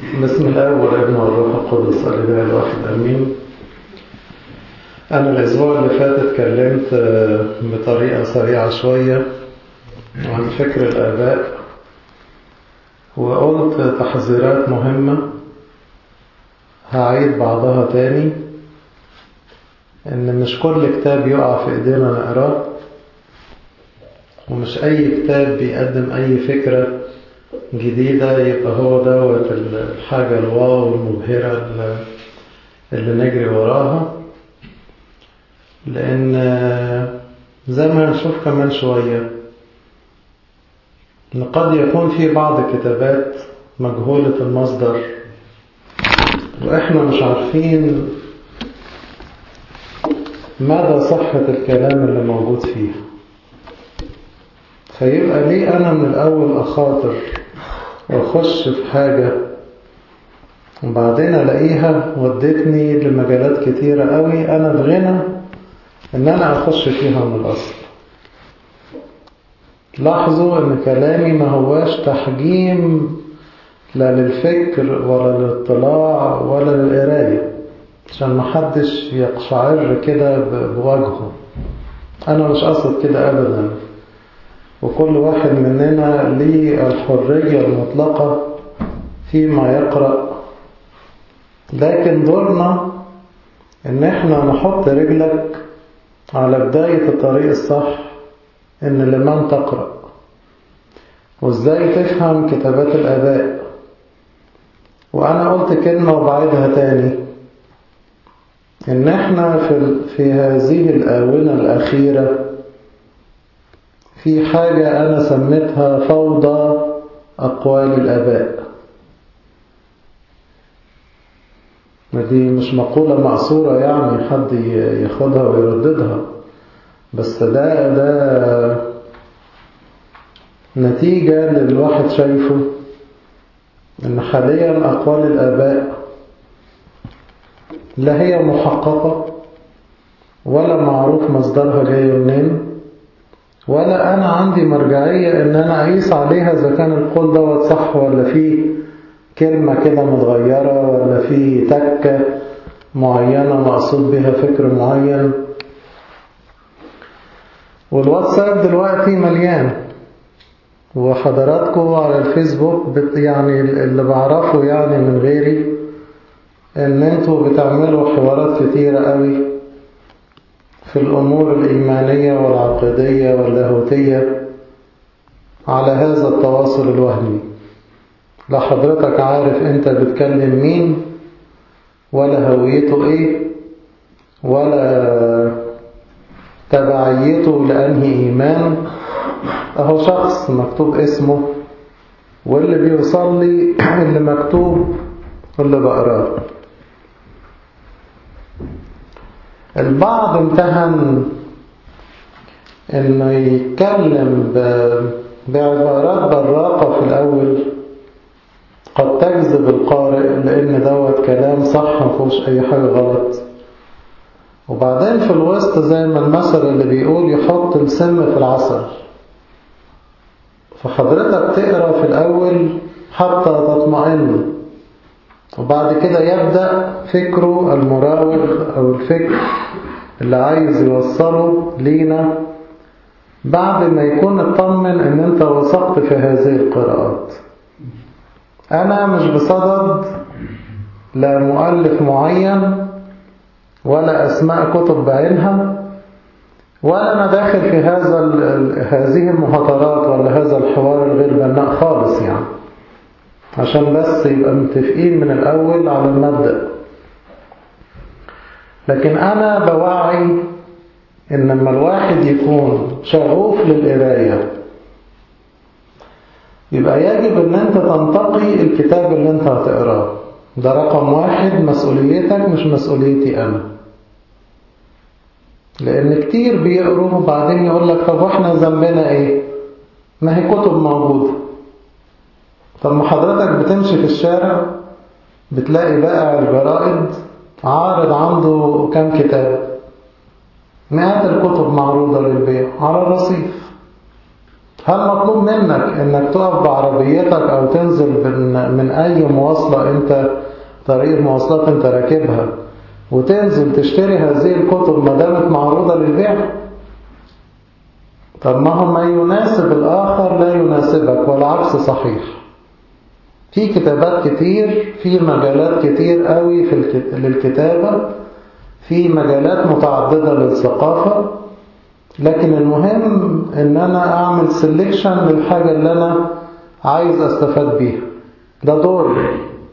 بسم الله والابن والروح القدس الإله الواحد أمين أنا الأسبوع اللي فات اتكلمت بطريقة سريعة شوية عن فكر الآباء وقلت تحذيرات مهمة هعيد بعضها تاني إن مش كل كتاب يقع في إيدينا نقراه ومش أي كتاب بيقدم أي فكرة جديدة يبقى هو دوت الحاجة الواو المبهرة اللي نجري وراها لأن زي ما هنشوف كمان شوية إن قد يكون في بعض الكتابات مجهولة المصدر وإحنا مش عارفين مدى صحة الكلام اللي موجود فيها فيبقى ليه أنا من الأول أخاطر وأخش في حاجة وبعدين ألاقيها ودتني لمجالات كتيرة قوي أنا بغنى إن أنا أخش فيها من الأصل لاحظوا إن كلامي ما هواش تحجيم لا للفكر ولا للاطلاع ولا للقراية عشان محدش يقشعر كده بوجهه أنا مش قصد كده أبدا وكل واحد مننا ليه الحرية المطلقة فيما يقرأ لكن دورنا ان احنا نحط رجلك على بداية الطريق الصح ان لمن تقرأ وازاي تفهم كتابات الآباء وأنا قلت كلمة وبعيدها تاني إن إحنا في, في هذه الآونة الأخيرة في حاجة أنا سميتها فوضى أقوال الآباء دي مش مقولة مأثورة يعني حد ياخدها ويرددها بس ده ده نتيجة للواحد شايفه إن حاليا أقوال الآباء لا هي محققة ولا معروف مصدرها جاي منين ولا أنا عندي مرجعية إن أنا أقيس عليها إذا كان القول دوت صح ولا فيه كلمة كده متغيرة ولا فيه تكة معينة مقصود بها فكر معين والواتساب دلوقتي مليان وحضراتكم على الفيسبوك يعني اللي بعرفه يعني من غيري ان انتوا بتعملوا حوارات كتيرة قوي في الأمور الإيمانية والعقيدية واللاهوتية على هذا التواصل الوهمي لا حضرتك عارف انت بتكلم مين ولا هويته ايه ولا تبعيته لأنهي إيمان أهو شخص مكتوب اسمه واللي بيوصل لي اللي مكتوب واللي بقراه البعض امتهن انه يتكلم بعبارات براقة في الأول قد تجذب القارئ لأن دوت كلام صح مفهوش أي حاجة غلط وبعدين في الوسط زي ما المثل اللي بيقول يحط السم في العسل فحضرتك تقرأ في الأول حتى تطمئن وبعد كده يبدأ فكره المراوغ أو الفكر اللي عايز يوصله لينا بعد ما يكون اطمن ان انت وثقت في هذه القراءات انا مش بصدد لا مؤلف معين ولا اسماء كتب بعينها ولا انا داخل في هذا هذه المهاترات ولا هذا الحوار الغير بناء خالص يعني عشان بس يبقى متفقين من الأول على المبدأ لكن أنا بوعي إن لما الواحد يكون شغوف للقراية يبقى يجب إن أنت تنتقي الكتاب اللي أنت هتقراه ده رقم واحد مسؤوليتك مش مسؤوليتي أنا لأن كتير بيقروا وبعدين يقول لك طب وإحنا ذنبنا إيه؟ ما هي كتب موجودة طب ما حضرتك بتمشي في الشارع بتلاقي بائع الجرائد عارض عنده كام كتاب مئات الكتب معروضة للبيع على الرصيف هل مطلوب منك انك تقف بعربيتك او تنزل من, من اي مواصلة انت طريق مواصلات انت راكبها وتنزل تشتري هذه الكتب ما دامت معروضة للبيع طب ما هو ما يناسب الآخر لا يناسبك والعكس صحيح في كتابات كتير في مجالات كتير قوي في الكت... للكتابة في مجالات متعددة للثقافة لكن المهم ان انا اعمل سيلكشن للحاجة اللي انا عايز استفاد بيها ده دوري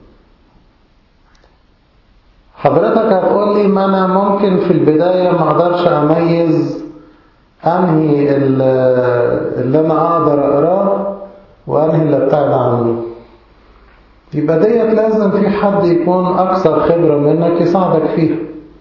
حضرتك هتقول لي ما انا ممكن في البداية ما اقدرش اميز انهي اللي انا اقدر اقراه وانهي اللي ابتعد عنه يبقى ديت لازم في حد يكون اكثر خبرة منك يساعدك فيها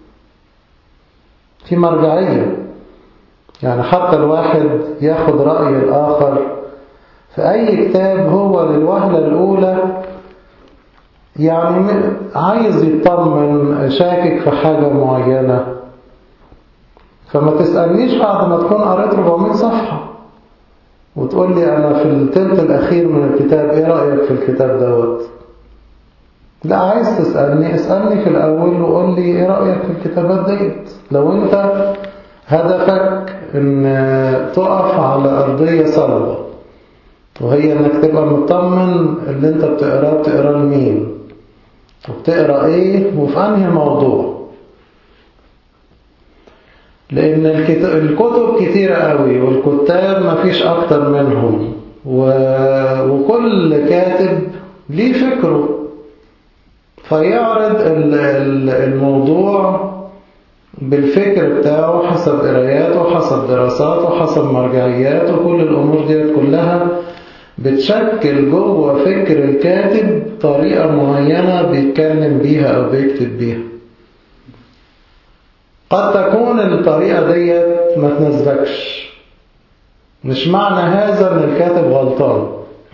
في مرجعية يعني حتى الواحد ياخد رأي الآخر في أي كتاب هو للوهلة الأولى يعني عايز يطمن شاكك في حاجة معينة فما تسألنيش بعد ما تكون قريت 400 صفحة وتقول لي أنا في التلت الأخير من الكتاب إيه رأيك في الكتاب دوت لا عايز تسألني اسألني في الأول وقول لي إيه رأيك في الكتابات ديت لو أنت هدفك ان تقف على أرضية صلبة وهي انك تبقى مطمن اللي انت بتقراه بتقراه لمين وبتقرا ايه وفي انهي موضوع لان الكتب كتيرة قوي والكتاب مفيش اكتر منهم و... وكل كاتب ليه فكره فيعرض الموضوع بالفكر بتاعه حسب قراياته حسب دراساته حسب مرجعياته كل الأمور دي كلها بتشكل جوه فكر الكاتب طريقة معينة بيتكلم بيها أو بيكتب بيها قد تكون الطريقة دي ما تناسبكش مش معنى هذا ان الكاتب غلطان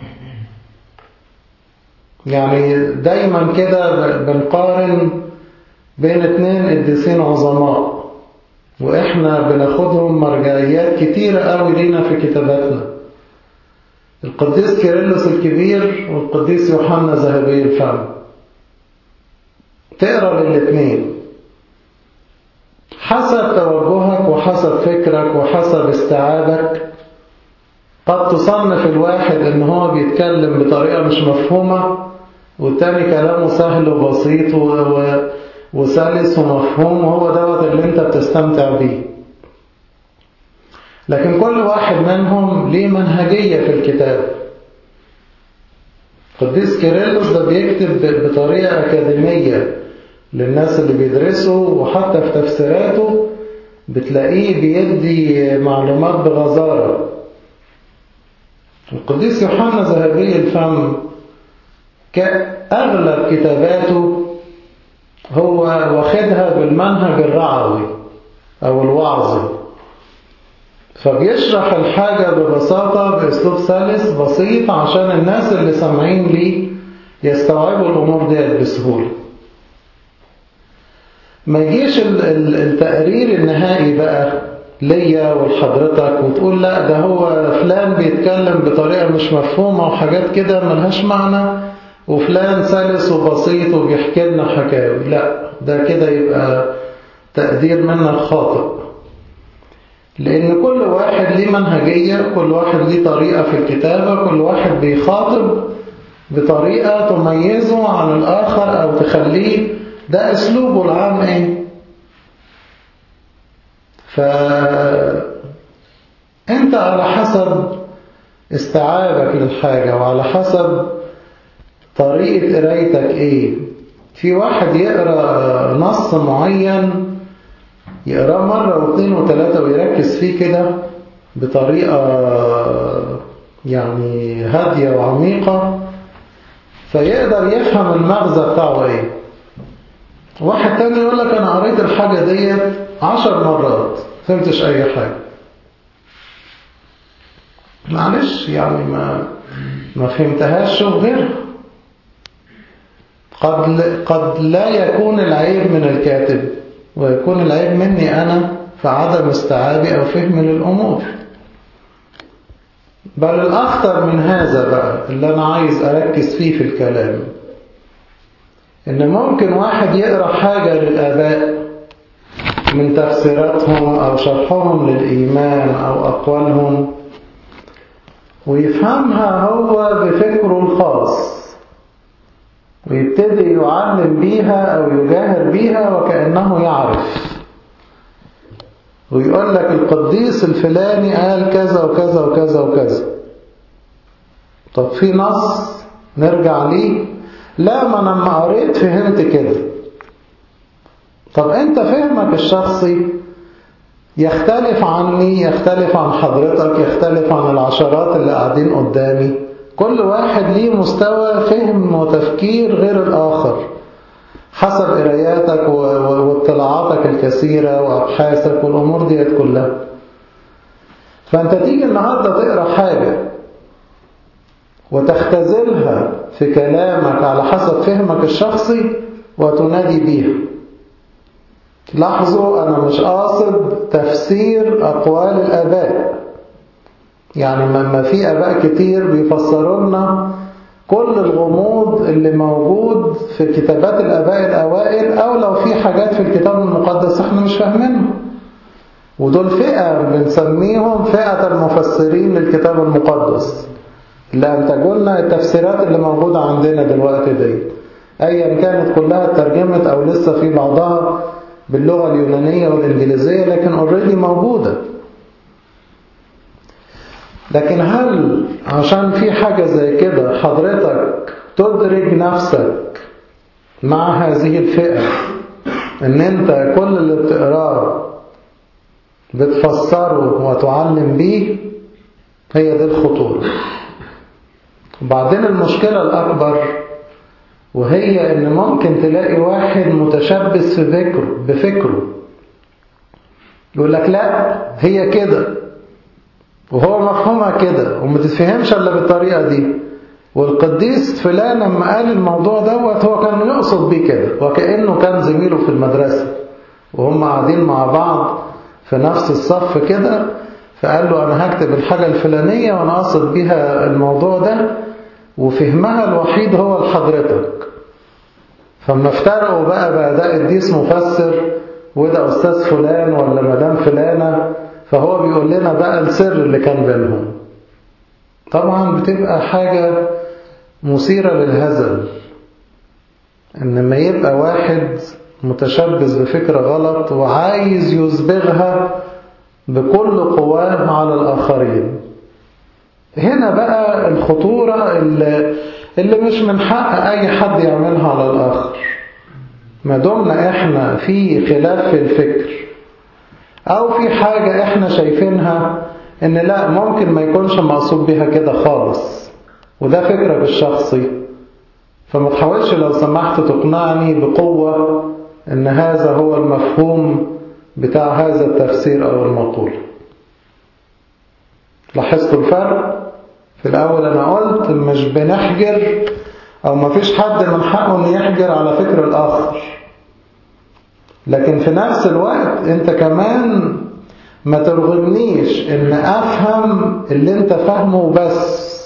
يعني دايما كده بنقارن بين اتنين قديسين عظماء واحنا بناخدهم مرجعيات كتيرة قوي لينا في كتاباتنا القديس كيرلس الكبير والقديس يوحنا ذهبي الفم تقرا للاتنين حسب توجهك وحسب فكرك وحسب استيعابك قد تصنف الواحد ان هو بيتكلم بطريقة مش مفهومة والتاني كلامه سهل وبسيط و... وسلس ومفهوم وهو دوت اللي انت بتستمتع بيه لكن كل واحد منهم ليه منهجية في الكتاب قديس كيرلس ده بيكتب بطريقة أكاديمية للناس اللي بيدرسوا وحتى في تفسيراته بتلاقيه بيدي معلومات بغزارة القديس يوحنا ذهبي الفم كأغلب كتاباته هو واخدها بالمنهج الرعوي أو الوعظي فبيشرح الحاجة ببساطة بأسلوب سلس بسيط عشان الناس اللي سامعين ليه يستوعبوا الأمور ديت بسهولة ما يجيش التقرير النهائي بقى ليا ولحضرتك وتقول لا ده هو فلان بيتكلم بطريقة مش مفهومة وحاجات كده ملهاش معنى وفلان سلس وبسيط وبيحكي لنا حكاوي لا ده كده يبقى تقدير منك خاطئ لأن كل واحد ليه منهجية كل واحد ليه طريقة في الكتابة كل واحد بيخاطب بطريقة تميزه عن الآخر أو تخليه ده أسلوبه العام إيه فأنت على حسب استيعابك للحاجة وعلى حسب طريقة قرايتك إيه في واحد يقرأ نص معين يقراه مرة واثنين وثلاثة ويركز فيه كده بطريقة يعني هادية وعميقة فيقدر يفهم المغزى بتاعه ايه واحد تاني يقول لك انا قريت الحاجة ديت عشر مرات فهمتش اي حاجة معلش يعني ما ما فهمتهاش غيرها قد قد لا يكون العيب من الكاتب ويكون العيب مني أنا في عدم استيعابي أو فهمي للأمور بل الأخطر من هذا بقى اللي أنا عايز أركز فيه في الكلام إن ممكن واحد يقرأ حاجة للآباء من تفسيراتهم أو شرحهم للإيمان أو أقوالهم ويفهمها هو بفكره الخاص ويبتدي يعلم بيها أو يجاهر بيها وكأنه يعرف ويقول لك القديس الفلاني قال كذا وكذا وكذا وكذا طب في نص نرجع ليه لا ما انا لما قريت فهمت كده طب انت فهمك الشخصي يختلف عني يختلف عن حضرتك يختلف عن العشرات اللي قاعدين قدامي كل واحد ليه مستوى فهم وتفكير غير الآخر حسب قراياتك واطلاعاتك الكثيرة وأبحاثك والأمور ديت كلها فأنت تيجي النهاردة تقرأ حاجة وتختزلها في كلامك على حسب فهمك الشخصي وتنادي بيها لاحظوا أنا مش قاصد تفسير أقوال الآباء يعني لما في آباء كتير بيفسروا لنا كل الغموض اللي موجود في كتابات الآباء الأوائل أو لو في حاجات في الكتاب المقدس احنا مش فاهمينها ودول فئة بنسميهم فئة المفسرين للكتاب المقدس اللي أنتجوا لنا التفسيرات اللي موجودة عندنا دلوقتي دي أيا كانت كلها ترجمت أو لسه في بعضها باللغة اليونانية والإنجليزية لكن اوريدي موجودة لكن هل عشان في حاجة زي كده حضرتك تدرج نفسك مع هذه الفئة ان انت كل اللي بتقراه بتفسره وتعلم بيه هي دي الخطورة وبعدين المشكلة الأكبر وهي ان ممكن تلاقي واحد متشبث في فكره بفكره يقول لك لا هي كده وهو مفهومها كده وما تتفهمش الا بالطريقه دي والقديس فلان لما قال الموضوع دوت هو كان يقصد بيه كده وكانه كان زميله في المدرسه وهم قاعدين مع بعض في نفس الصف كده فقال له انا هكتب الحاجه الفلانيه وانا قاصد بيها الموضوع ده وفهمها الوحيد هو لحضرتك فما افترقوا بقى بقى ده قديس مفسر وده استاذ فلان ولا مدام فلانه فهو بيقول لنا بقى السر اللي كان بينهم طبعا بتبقى حاجة مثيرة للهزل ان ما يبقى واحد متشبث بفكرة غلط وعايز يسبغها بكل قواه على الآخرين هنا بقى الخطورة اللي, اللي مش من حق أي حد يعملها على الآخر ما دمنا احنا في خلاف في الفكر أو في حاجة إحنا شايفينها إن لا ممكن ما يكونش مقصود بيها كده خالص وده فكرة بالشخصي فما تحاولش لو سمحت تقنعني بقوة إن هذا هو المفهوم بتاع هذا التفسير أو المقولة لاحظتوا الفرق؟ في الأول أنا قلت مش بنحجر أو ما فيش حد من حقه إنه يحجر على فكر الآخر لكن في نفس الوقت انت كمان ما ترغمنيش ان افهم اللي انت فاهمه بس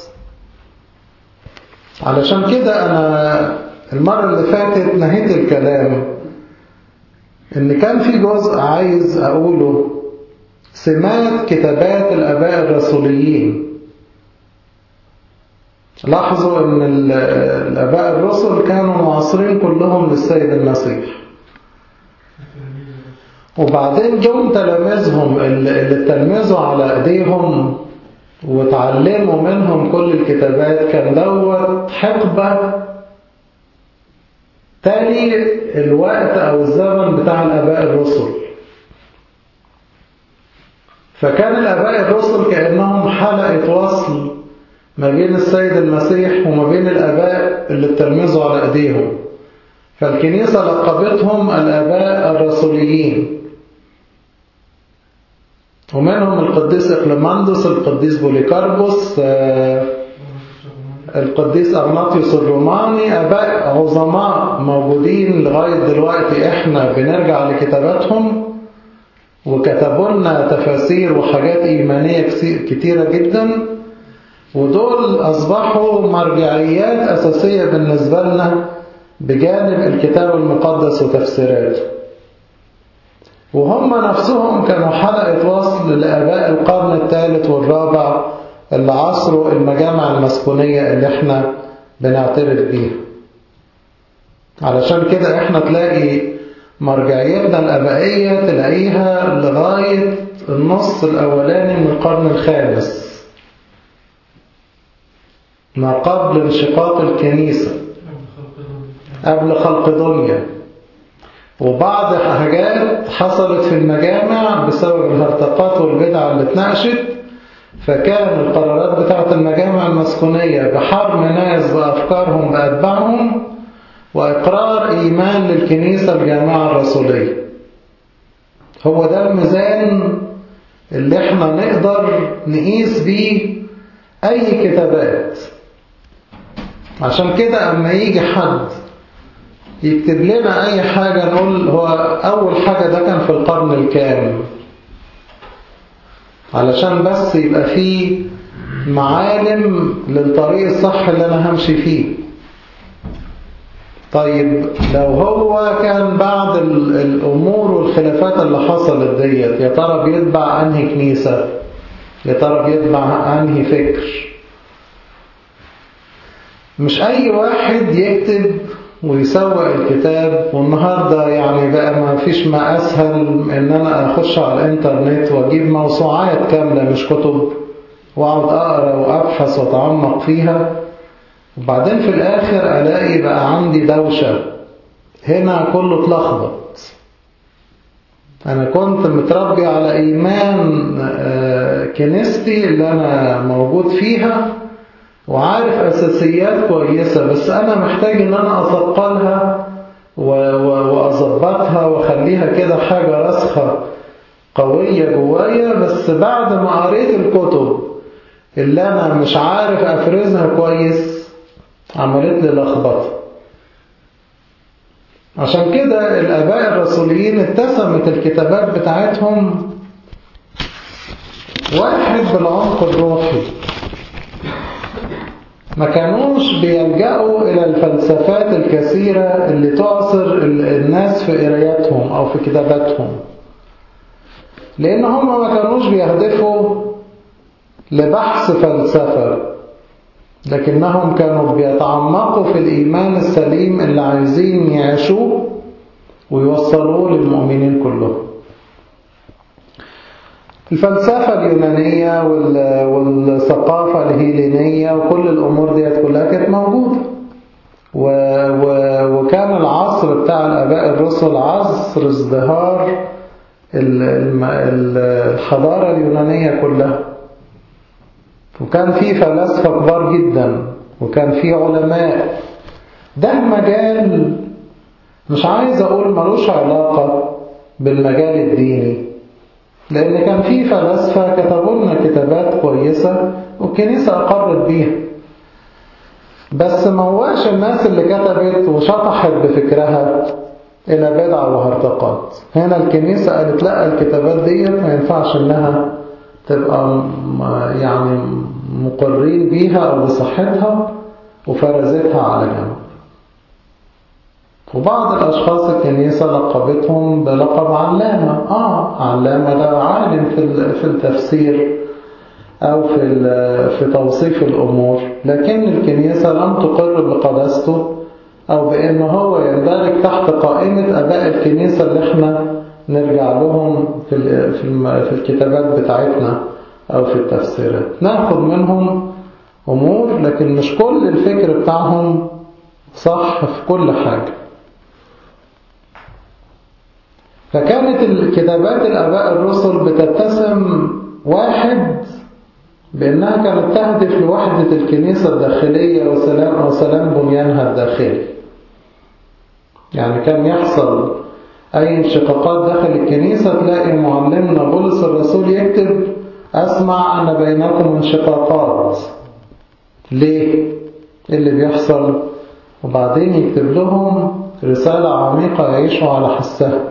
علشان كده انا المرة اللي فاتت نهيت الكلام ان كان في جزء عايز اقوله سمات كتابات الاباء الرسوليين لاحظوا ان الاباء الرسل كانوا معاصرين كلهم للسيد المسيح وبعدين جم تلاميذهم اللي تلمذوا على ايديهم وتعلموا منهم كل الكتابات كان دوت حقبة تاني الوقت او الزمن بتاع الاباء الرسل فكان الاباء الرسل كأنهم حلقة وصل ما بين السيد المسيح وما بين الاباء اللي تلمذوا على ايديهم فالكنيسة لقبتهم الاباء الرسوليين ومنهم القديس إقليماندوس القديس بوليكاربوس القديس أغناطيوس الروماني أباء عظماء موجودين لغاية دلوقتي إحنا بنرجع لكتاباتهم وكتبوا لنا تفاسير وحاجات إيمانية كتيرة جدا ودول أصبحوا مرجعيات أساسية بالنسبة لنا بجانب الكتاب المقدس وتفسيراته وهم نفسهم كانوا حلقة وصل لآباء القرن الثالث والرابع اللي عصروا المجامع المسكونية اللي احنا بنعترف بيها علشان كده احنا تلاقي مرجعيتنا الأبائية تلاقيها لغاية النص الأولاني من القرن الخامس ما قبل انشقاق الكنيسة قبل خلق دنيا وبعض حاجات حصلت في المجامع بسبب الهرطقات والبدع اللي اتناقشت فكان القرارات بتاعت المجامع المسكونية بحرم ناس بأفكارهم بأتباعهم وإقرار إيمان للكنيسة الجامعة الرسولية هو ده الميزان اللي احنا نقدر نقيس بيه أي كتابات عشان كده أما يجي حد يكتب لنا أي حاجة نقول هو أول حاجة ده كان في القرن الكام علشان بس يبقى فيه معالم للطريق الصح اللي أنا همشي فيه طيب لو هو كان بعد الأمور والخلافات اللي حصلت ديت يا ترى بيتبع أنهي كنيسة يا ترى بيتبع أنهي فكر مش أي واحد يكتب ويسوق الكتاب والنهاردة يعني بقى ما فيش ما أسهل إن أنا أخش على الإنترنت وأجيب موسوعات كاملة مش كتب وأقعد أقرأ وأبحث وأتعمق فيها وبعدين في الآخر ألاقي بقى عندي دوشة هنا كله اتلخبط أنا كنت متربي على إيمان كنيستي اللي أنا موجود فيها وعارف أساسيات كويسة بس أنا محتاج إن أنا أثقلها وأظبطها وأخليها كده حاجة راسخة قوية جوايا بس بعد ما قريت الكتب اللي أنا مش عارف أفرزها كويس عملت لي لخبطة عشان كده الآباء الرسوليين اتسمت الكتابات بتاعتهم واحد بالعمق الروحي ما كانوش بيلجأوا إلى الفلسفات الكثيرة اللي تعصر الناس في قراياتهم أو في كتاباتهم لأن هم ما كانوش بيهدفوا لبحث فلسفة لكنهم كانوا بيتعمقوا في الإيمان السليم اللي عايزين يعيشوه ويوصلوه للمؤمنين كلهم الفلسفة اليونانية والثقافة الهيلينية وكل الأمور ديت كلها كانت موجودة و... و... وكان العصر بتاع الآباء الرسل عصر ازدهار الحضارة اليونانية كلها وكان في فلاسفة كبار جدا وكان في علماء ده مجال مش عايز أقول ملوش علاقة بالمجال الديني لأن كان في فلاسفة كتبوا لنا كتابات كويسة والكنيسة أقرت بيها بس ما هواش الناس اللي كتبت وشطحت بفكرها إلى بدع وهرطقات هنا الكنيسة قالت لا الكتابات دي ما ينفعش إنها تبقى يعني مقرين بيها أو بصحتها وفرزتها على جنب وبعض الأشخاص الكنيسة لقبتهم بلقب علامة آه علامة ده عالم في في التفسير أو في في توصيف الأمور لكن الكنيسة لم تقر بقداسته أو بأنه هو يندرج تحت قائمة أباء الكنيسة اللي احنا نرجع لهم في في الكتابات بتاعتنا أو في التفسيرات ناخد منهم أمور لكن مش كل الفكر بتاعهم صح في كل حاجة فكانت الكتابات الآباء الرسل بتتسم واحد بأنها كانت تهدف لوحدة الكنيسة الداخلية وسلام, وسلام بنيانها الداخلي يعني كان يحصل أي انشقاقات داخل الكنيسة تلاقي معلمنا بولس الرسول يكتب أسمع أن بينكم انشقاقات ليه؟ اللي بيحصل وبعدين يكتب لهم رسالة عميقة يعيشوا على حسها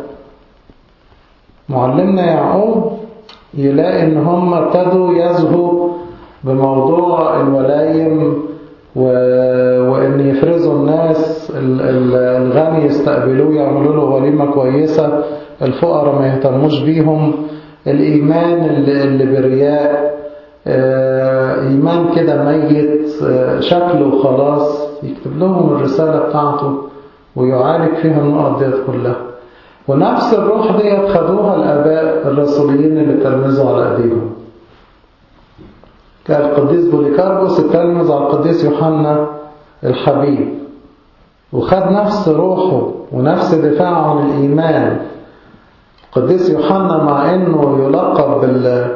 معلمنا يعقوب يلاقي ان هم ابتدوا يزهوا بموضوع الولايم و... وإن يفرزوا الناس ال- ال- الغني يستقبلوه يعملوا له وليمة كويسة الفقراء ما يهتموش بيهم الإيمان اللي, اللي برياء آه، إيمان كده ميت آه، شكله خلاص يكتب لهم الرسالة بتاعته ويعالج فيها النقط ديت كلها ونفس الروح ديت خدوها الآباء الرسوليين اللي تلمذوا على أيديهم كان القديس بوليكاربوس التلمذ على القديس يوحنا الحبيب وخد نفس روحه ونفس دفاعه عن الإيمان القديس يوحنا مع انه يلقب بال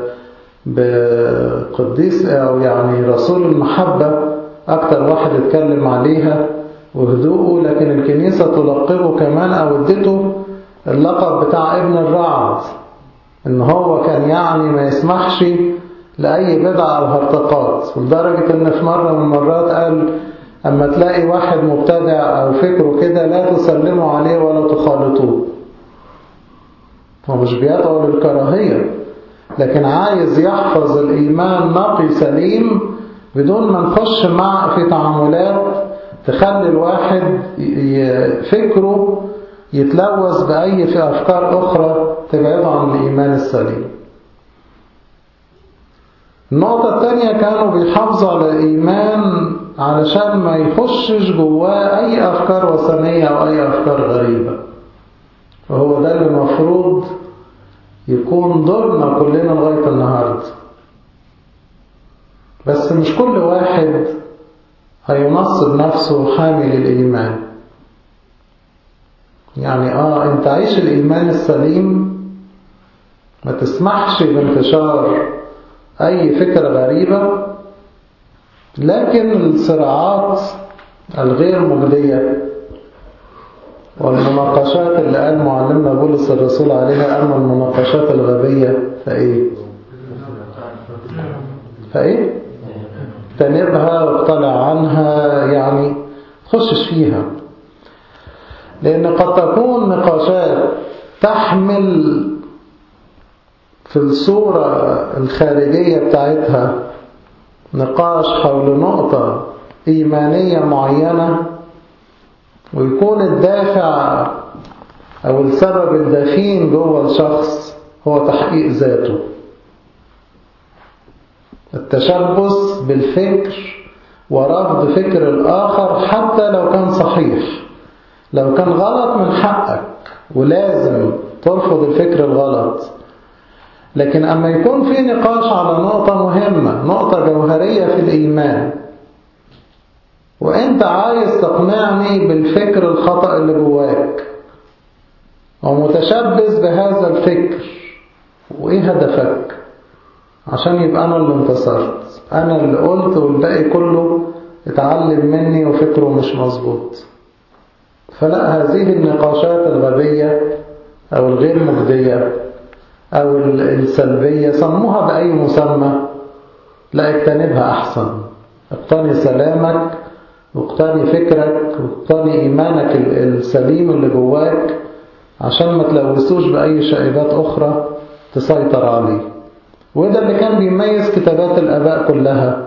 بقديس او يعني رسول المحبة اكتر واحد اتكلم عليها وهدوءه لكن الكنيسة تلقبه كمان او ادته اللقب بتاع ابن الرعد ان هو كان يعني ما يسمحش لأي بدعة أو هرطقات ولدرجة ان في مرة من المرات قال اما تلاقي واحد مبتدع او فكره كده لا تسلموا عليه ولا تخالطوه هو مش بيدعو للكراهية لكن عايز يحفظ الإيمان نقي سليم بدون ما نخش مع في تعاملات تخلي الواحد ي- فكره يتلوث بأي في أفكار أخرى تبعده عن الإيمان السليم النقطة الثانية كانوا بيحافظوا على الإيمان علشان ما يخشش جواه أي أفكار وثنية أو أي أفكار غريبة وهو ده اللي المفروض يكون دورنا كلنا لغاية النهاردة بس مش كل واحد هينصب نفسه حامل الإيمان يعني آه أنت عيش الإيمان السليم ما تسمحش بانتشار أي فكرة غريبة لكن الصراعات الغير مجدية والمناقشات اللي قال معلمنا بولس الرسول عليها أما المناقشات الغبية فإيه فإيه تنبها واطلع عنها يعني تخشش فيها لأن قد تكون نقاشات تحمل في الصورة الخارجية بتاعتها نقاش حول نقطة إيمانية معينة ويكون الدافع أو السبب الدفين جوه الشخص هو تحقيق ذاته التشبث بالفكر ورفض فكر الآخر حتى لو كان صحيح لو كان غلط من حقك ولازم ترفض الفكر الغلط لكن أما يكون في نقاش على نقطة مهمة نقطة جوهرية في الإيمان وانت عايز تقنعني بالفكر الخطأ اللي جواك ومتشبث بهذا الفكر وايه هدفك عشان يبقى انا اللي انتصرت انا اللي قلت والباقي كله اتعلم مني وفكره مش مظبوط فلا هذه النقاشات الغبية او الغير مجدية او السلبية سموها بأي مسمى لا اجتنبها احسن اقتني سلامك واقتني فكرك واقتني إيمانك السليم اللي جواك عشان ما تلوثوش بأي شائبات أخرى تسيطر عليه وده اللي كان بيميز كتابات الآباء كلها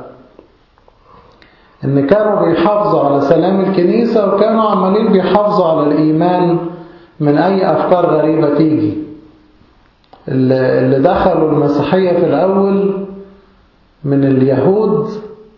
إن كانوا بيحافظوا على سلام الكنيسة وكانوا عمالين بيحافظوا على الإيمان من أي أفكار غريبة تيجي اللي دخلوا المسيحية في الأول من اليهود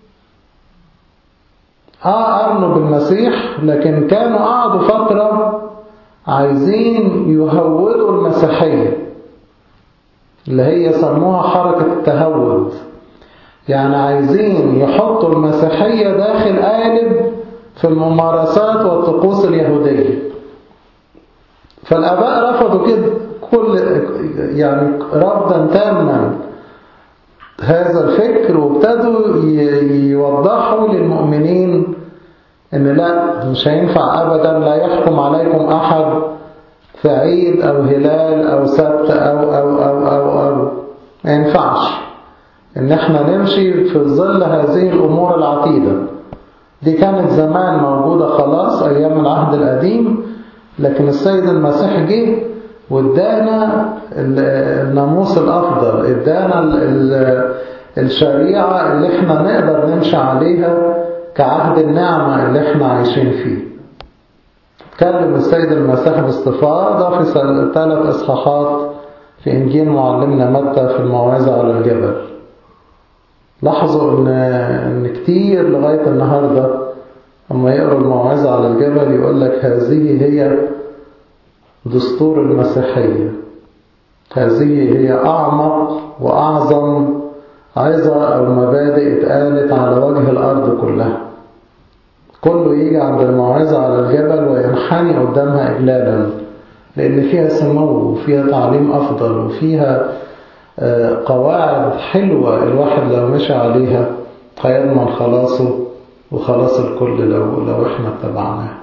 آه آمنوا بالمسيح لكن كانوا قعدوا فترة عايزين يهودوا المسيحية اللي هي سموها حركة التهود يعني عايزين يحطوا المسيحية داخل قالب في الممارسات والطقوس اليهودية فالآباء رفضوا كده كل يعني رفضا تاما هذا الفكر وابتدوا يوضحوا للمؤمنين ان لا مش هينفع ابدا لا يحكم عليكم احد في عيد او هلال او سبت او او او او او ما ينفعش ان احنا نمشي في ظل هذه الامور العتيدة دي كانت زمان موجودة خلاص ايام العهد القديم لكن السيد المسيح جه وادانا الناموس الأفضل ادانا الشريعة اللي احنا نقدر نمشي عليها كعهد النعمة اللي احنا عايشين فيه تكلم السيد المسيح باستفاضة في ثلاث إصحاحات في إنجيل معلمنا متى في الموعظة على الجبل لاحظوا إن, إن كتير لغاية النهاردة لما يقروا الموعظة على الجبل يقول لك هذه هي دستور المسيحية هذه هي أعمق وأعظم عظة أو مبادئ اتقالت على وجه الأرض كلها كله يجي عند الموعظة على الجبل وينحني قدامها إجلالا لأن فيها سمو وفيها تعليم أفضل وفيها قواعد حلوة الواحد لو مشى عليها هيضمن خلاصه وخلاص الكل لو, لو احنا اتبعناه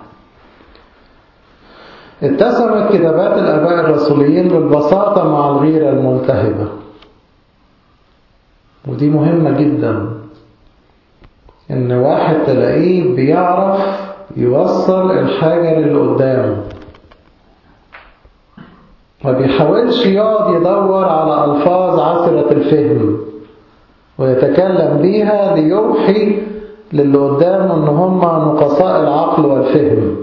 اتسمت كتابات الآباء الرسوليين بالبساطة مع الغيرة الملتهبة ودي مهمة جدا ان واحد تلاقيه بيعرف يوصل الحاجة اللي قدامه ما بيحاولش يقعد يدور على ألفاظ عسرة الفهم ويتكلم بيها ليوحي للي قدامه ان هم نقصاء العقل والفهم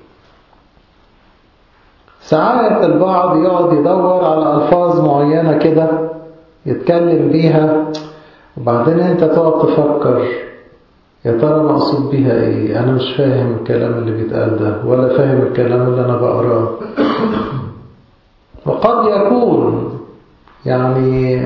ساعات البعض يقعد يدور على ألفاظ معينة كده يتكلم بيها وبعدين انت تقعد تفكر يا ترى مقصود بيها ايه انا مش فاهم الكلام اللي بيتقال ده ولا فاهم الكلام اللي انا بقراه وقد يكون يعني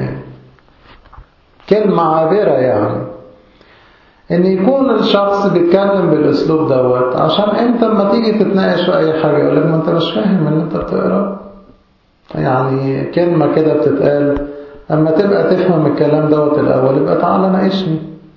كلمة عابرة يعني ان يكون الشخص بيتكلم بالاسلوب دوت عشان انت لما تيجي تتناقش في اي حاجة يقول لك ما انت مش فاهم اللي انت بتقراه يعني كلمة كده بتتقال اما تبقى تفهم الكلام دوت الاول يبقى تعالى ناقشني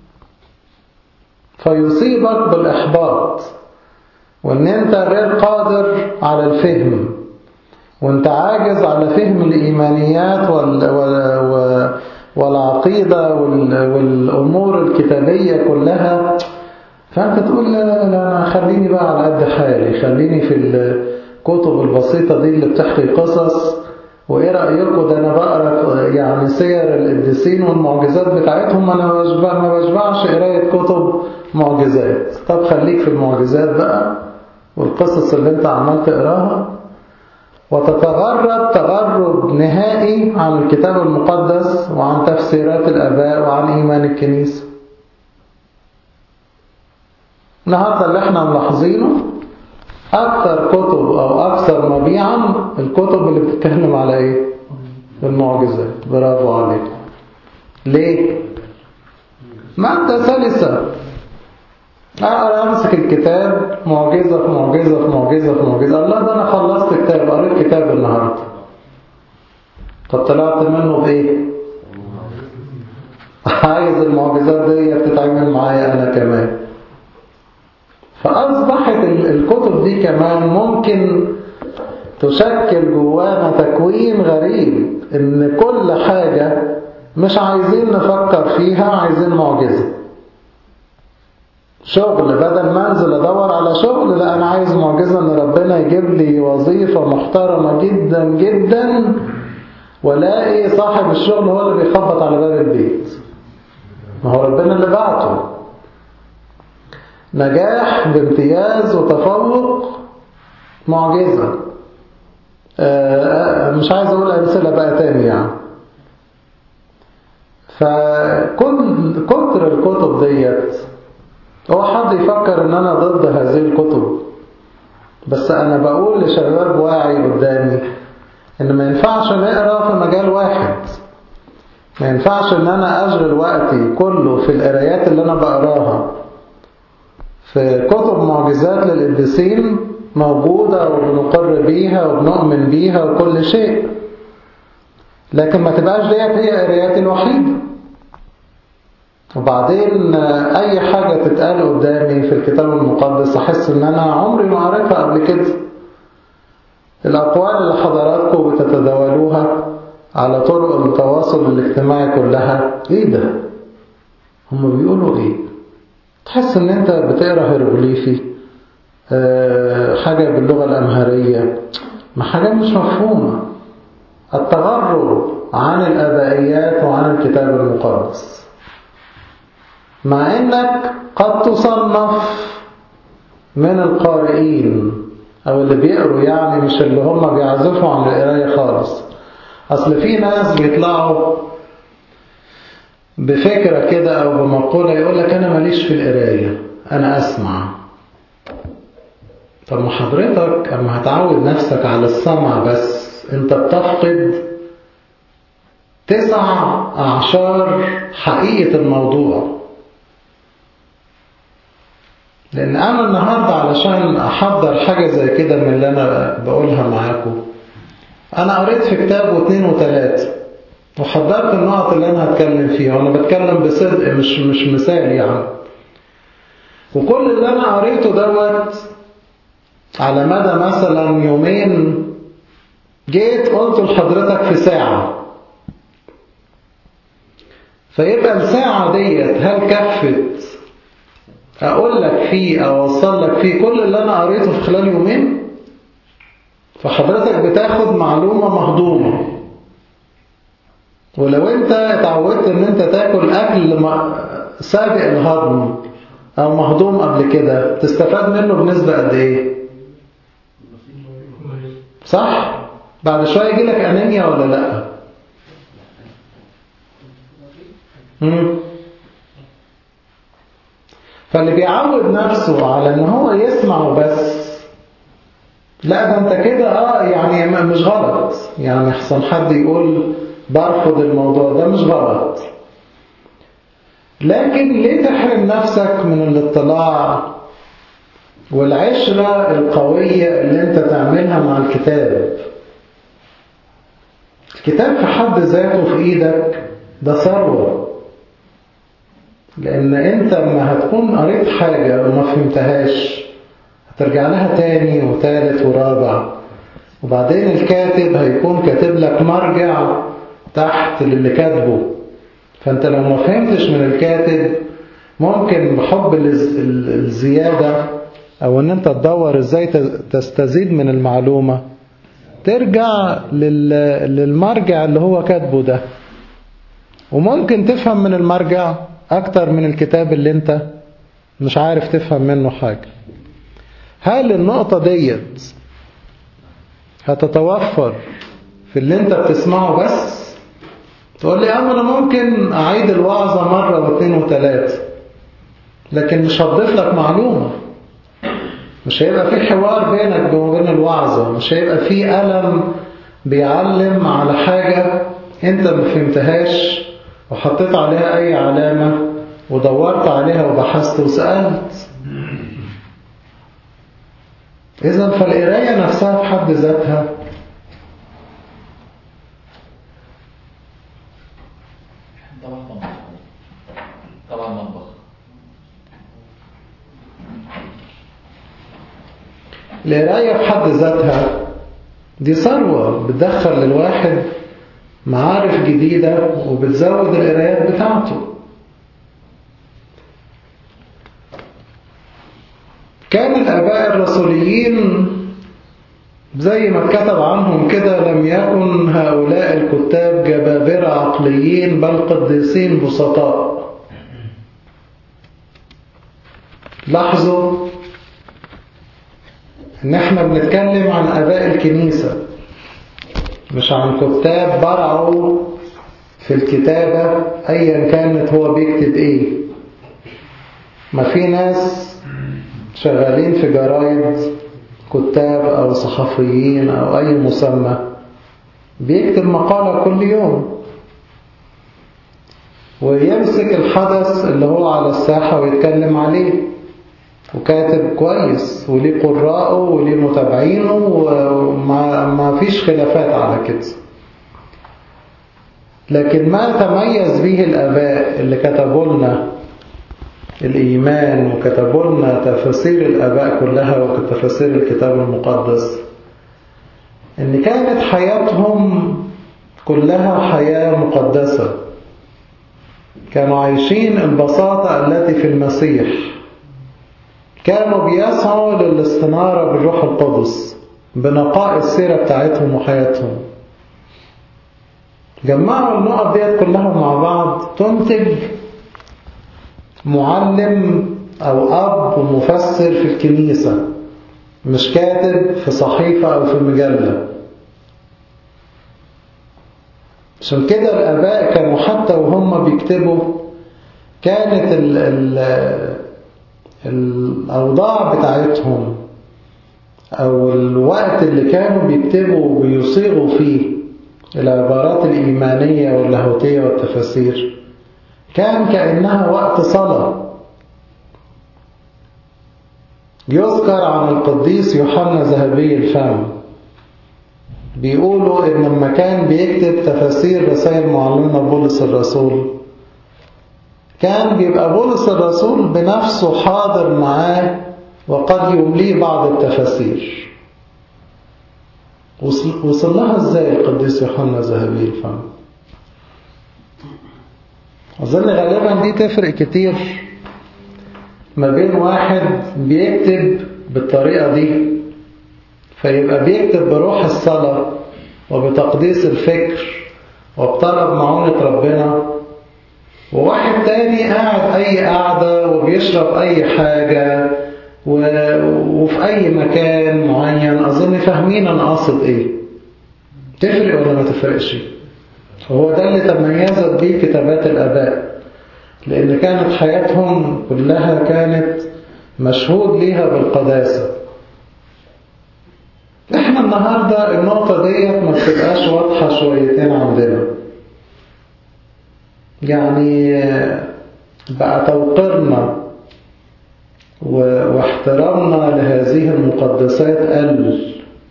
فيصيبك بالاحباط وان انت غير قادر على الفهم وانت عاجز على فهم الايمانيات وال, وال... والعقيدة والأمور الكتابية كلها فأنت تقول لا لا لا أنا خليني بقى على قد حالي خليني في الكتب البسيطة دي اللي بتحكي قصص وإيه رأيكم ده أنا بقرأ يعني سير القديسين والمعجزات بتاعتهم أنا بشبع ما بشبعش قراية كتب معجزات طب خليك في المعجزات بقى والقصص اللي أنت عمال تقراها وتتغرب تغرب نهائي عن الكتاب المقدس وعن تفسيرات الآباء وعن إيمان الكنيسة النهاردة اللي احنا ملاحظينه أكثر كتب أو أكثر مبيعا الكتب اللي بتتكلم على إيه؟ المعجزات برافو عليك ليه؟ مادة سلسة أقرأ أمسك الكتاب معجزة في معجزة في معجزة في معجزة الله ده أنا خلصت كتاب قريت كتاب النهاردة طب طلعت منه بإيه؟ عايز المعجزات دي تتعمل معايا أنا كمان فأصبحت الكتب دي كمان ممكن تشكل جوانا تكوين غريب إن كل حاجة مش عايزين نفكر فيها عايزين معجزة شغل بدل ما انزل ادور على شغل لا انا عايز معجزة ان ربنا يجيب لي وظيفة محترمة جدا جدا والاقي صاحب الشغل هو اللي بيخبط على باب البيت ما هو ربنا اللي بعته نجاح بامتياز وتفوق معجزة مش عايز اقول امثلة بقى تاني يعني فكل كتر الكتب ديت هو حد يفكر ان انا ضد هذه الكتب بس انا بقول لشباب واعي قدامي ان ما ينفعش نقرا في مجال واحد ما ينفعش ان انا اشغل وقتي كله في القرايات اللي انا بقراها في كتب معجزات للقديسين موجودة وبنقر بيها وبنؤمن بيها وكل شيء لكن ما تبقاش ديت هي قراياتي الوحيدة وبعدين أي حاجة تتقال قدامي في الكتاب المقدس أحس إن أنا عمري ما قريتها قبل كده الأقوال اللي حضراتكم بتتداولوها على طرق التواصل الاجتماعي كلها إيه ده؟ هم بيقولوا إيه؟ تحس إن أنت بتقرأ هيروغليفي أه حاجة باللغة الأمهرية ما حاجات مش مفهومة التغرب عن الأبائيات وعن الكتاب المقدس مع انك قد تصنف من القارئين او اللي بيقروا يعني مش اللي هم بيعزفوا عن القراية خالص اصل في ناس بيطلعوا بفكرة كده او بمقولة يقول لك انا ماليش في القراية انا اسمع طب ما حضرتك اما هتعود نفسك على السمع بس انت بتفقد تسع اعشار حقيقة الموضوع لان انا النهاردة علشان احضر حاجة زي كده من اللي انا بقولها معاكم انا قريت في كتاب واثنين وثلاثة وحضرت النقط اللي انا هتكلم فيها وانا بتكلم بصدق مش مش مثال يعني وكل اللي انا قريته دوت على مدى مثلا يومين جيت قلت لحضرتك في ساعة فيبقى الساعة ديت هل كفت أقول لك فيه أو أوصل لك فيه كل اللي أنا قريته في خلال يومين فحضرتك بتاخد معلومة مهضومة ولو أنت اتعودت أن أنت تاكل أكل سابق الهضم أو مهضوم قبل كده تستفاد منه بنسبة قد إيه؟ صح؟ بعد شوية يجي لك أنيميا ولا لأ؟ مم. فاللي بيعود نفسه على ان هو يسمع بس لا ده انت كده اه يعني مش غلط يعني احسن حد يقول برفض الموضوع ده مش غلط لكن ليه تحرم نفسك من الاطلاع والعشرة القوية اللي انت تعملها مع الكتاب الكتاب في حد ذاته في ايدك ده ثروة لان انت لما هتكون قريت حاجة وما فهمتهاش هترجع لها تاني وتالت ورابع وبعدين الكاتب هيكون كاتب لك مرجع تحت للي كاتبه فانت لو ما فهمتش من الكاتب ممكن بحب الزيادة او ان انت تدور ازاي تستزيد من المعلومة ترجع للمرجع اللي هو كاتبه ده وممكن تفهم من المرجع اكتر من الكتاب اللي انت مش عارف تفهم منه حاجة هل النقطة ديت هتتوفر في اللي انت بتسمعه بس تقول لي اما انا ممكن اعيد الوعظة مرة واثنين وثلاثة لكن مش هتضيف لك معلومة مش هيبقى في حوار بينك وبين الوعظة مش هيبقى في ألم بيعلم على حاجة انت ما فهمتهاش وحطيت عليها اي علامة ودورت عليها وبحثت وسألت إذا فالقراية نفسها في حد ذاتها طبعا مطبخ طبعا مطبخ القراية في حد ذاتها دي ثروة بتدخل للواحد معارف جديدة وبتزود القرايات بتاعته كان الآباء الرسوليين زي ما اتكتب عنهم كده لم يكن هؤلاء الكتاب جبابرة عقليين بل قديسين بسطاء لاحظوا ان احنا بنتكلم عن آباء الكنيسة مش عن كتاب برعوا في الكتابة ايا كانت هو بيكتب ايه ما في ناس شغالين في جرايد كتاب أو صحفيين أو أي مسمى بيكتب مقالة كل يوم ويمسك الحدث اللي هو على الساحة ويتكلم عليه وكاتب كويس وليه قراءه وليه متابعينه وما ما فيش خلافات على كده لكن ما تميز به الآباء اللي كتبوا لنا الإيمان وكتبوا لنا تفاسير الآباء كلها وتفاسير الكتاب المقدس إن كانت حياتهم كلها حياة مقدسة كانوا عايشين البساطة التي في المسيح كانوا بيسعوا للاستنارة بالروح القدس بنقاء السيرة بتاعتهم وحياتهم جمعوا النقط ديت كلها مع بعض تنتج معلم أو أب ومفسر في الكنيسة مش كاتب في صحيفة أو في مجلة عشان كده الآباء كانوا حتى وهم بيكتبوا كانت ال ال الأوضاع بتاعتهم أو الوقت اللي كانوا بيكتبوا وبيصيغوا فيه العبارات الإيمانية واللاهوتية والتفاسير كان كأنها وقت صلاة يذكر عن القديس يوحنا ذهبي الفم بيقولوا إن لما كان بيكتب تفاسير رسائل معلمنا بولس الرسول كان بيبقى بولس الرسول بنفسه حاضر معاه وقد يمليه بعض التفاسير وصل لها ازاي القديس يوحنا ذهبي الفم أظن غالبا دي تفرق كتير ما بين واحد بيكتب بالطريقة دي فيبقى بيكتب بروح الصلاة وبتقديس الفكر وبطلب معونة ربنا وواحد تاني قاعد أي قعدة وبيشرب أي حاجة و... وفي أي مكان معين أظن فاهمين أنا قاصد إيه تفرق ولا ما تفرقش هو ده اللي تميزت بيه كتابات الآباء لأن كانت حياتهم كلها كانت مشهود ليها بالقداسة احنا النهاردة النقطة ديت ما بتبقاش واضحة شويتين عندنا يعني بقى توقيرنا واحترامنا لهذه المقدسات قل